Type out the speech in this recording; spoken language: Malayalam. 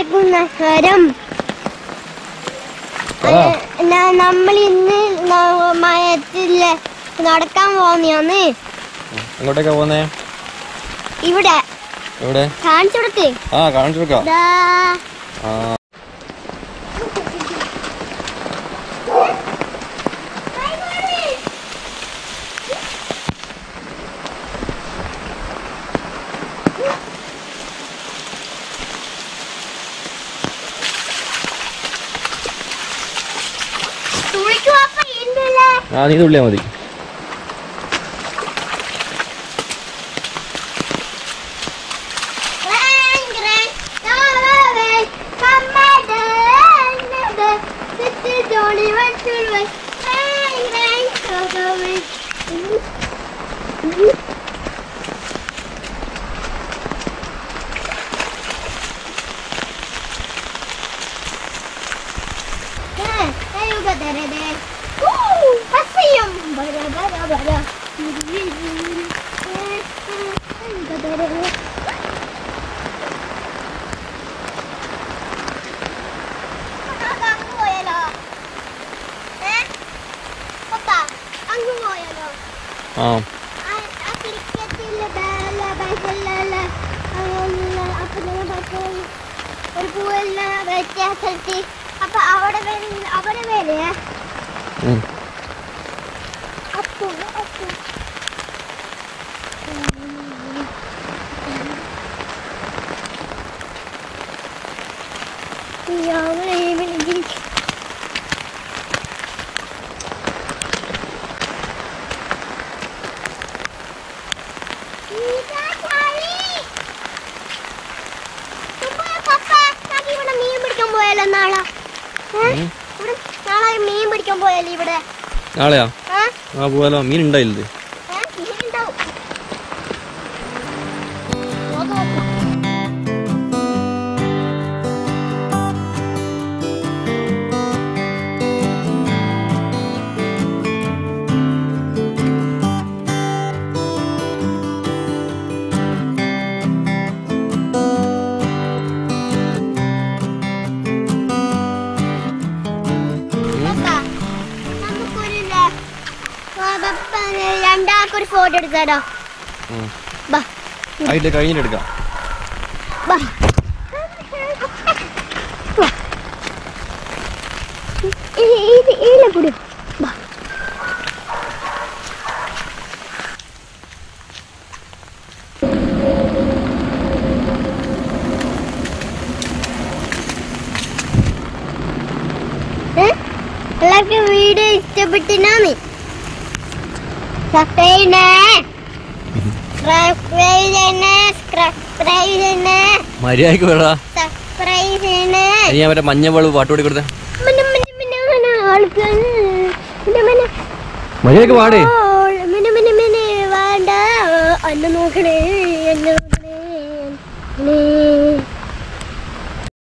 എല്ലാവർക്കും നമസ്കാരം ആ. നമ്മൾ ഇന്ന് മയത്തില് നടക്കാൻ പോന്നെയാന്ന് എങ്ങോട്ടേക്കാ പോകുന്നേ ഇവിടെ എവിടെ കാണിച്ചു കൊടുക്ക് ആ കാണിച്ചു കൊടുക്കാം ദാ. ആ തുളിക്ക് വാപ്പ ഇണ്ടല്ലേ? ആ നീ തുള്ളിയാ മതി റാങ് റാങ് താവേ കമ്മദേ നദേ സിറ്റി ജോളി വച്ചുവേ റാങ് റാങ് താവേ ആ ഒരു പൂവെല്ല വ്യത്യാസത്തി അപ്പൊ അവിടെ വരെ- അവിടെ വരെ ഉം. അപ്പു അപ്പു അവിടെ ഇവിടെ മീൻ പിടിക്കാൻ പോയാലോ നാളെ ഏ? ഉം. ഇവിടെ നാളെ മീൻ പിടിക്കാൻ പോയാലോ ഇവിടെ നാളെയാ ആ ആ പോവാലോ മീൻ ഉണ്ടായില്ലേ ഏ? മീൻ ഉണ്ടാവും നോക്കാം നോക്കാം. നമുക്കൊരു ല- ആ, പപ്പ, രണ്ടാൾക്കൊരു ഫോട്ടോ എടുക്കാലോ ഉം. ബാ ആയിട്ട് കഴിഞ്ഞിട്ട് എടുക്കാം ബാ ബാ. ഈ- ഈ- ഈല കൂടി ബാ ഏ? എല്ലാവർക്കും വീഡിയോ ഇഷ്ടപ്പെട്ടിനാന്ന് സബ്സ്ക്രൈബ് ചെയ്യണേ സബ്സ്ക്രൈബ് ചെയ്യണേ സബ്സ്ക്രൈബ് ചെയ്യണേ മര്യാദക്ക് വേടാ സബ്സ്ക്രൈബ് ചെയ്യണേ ഇനി ഞാൻ മറ്റേ മഞ്ഞ വെള്ളം പാട്ട് പാടി കൊടുത്തേ മിന്ന മിന്ന മിന്ന മിന്ന ആൾക്ക് മിന്ന മിന്ന മര്യാദക്ക് പാടേ ഓൾ മിന്ന മിന്ന മിന്ന വേണ്ട എന്നെ നോക്കണേ എന്നെ നോക്കണേ എന്നെ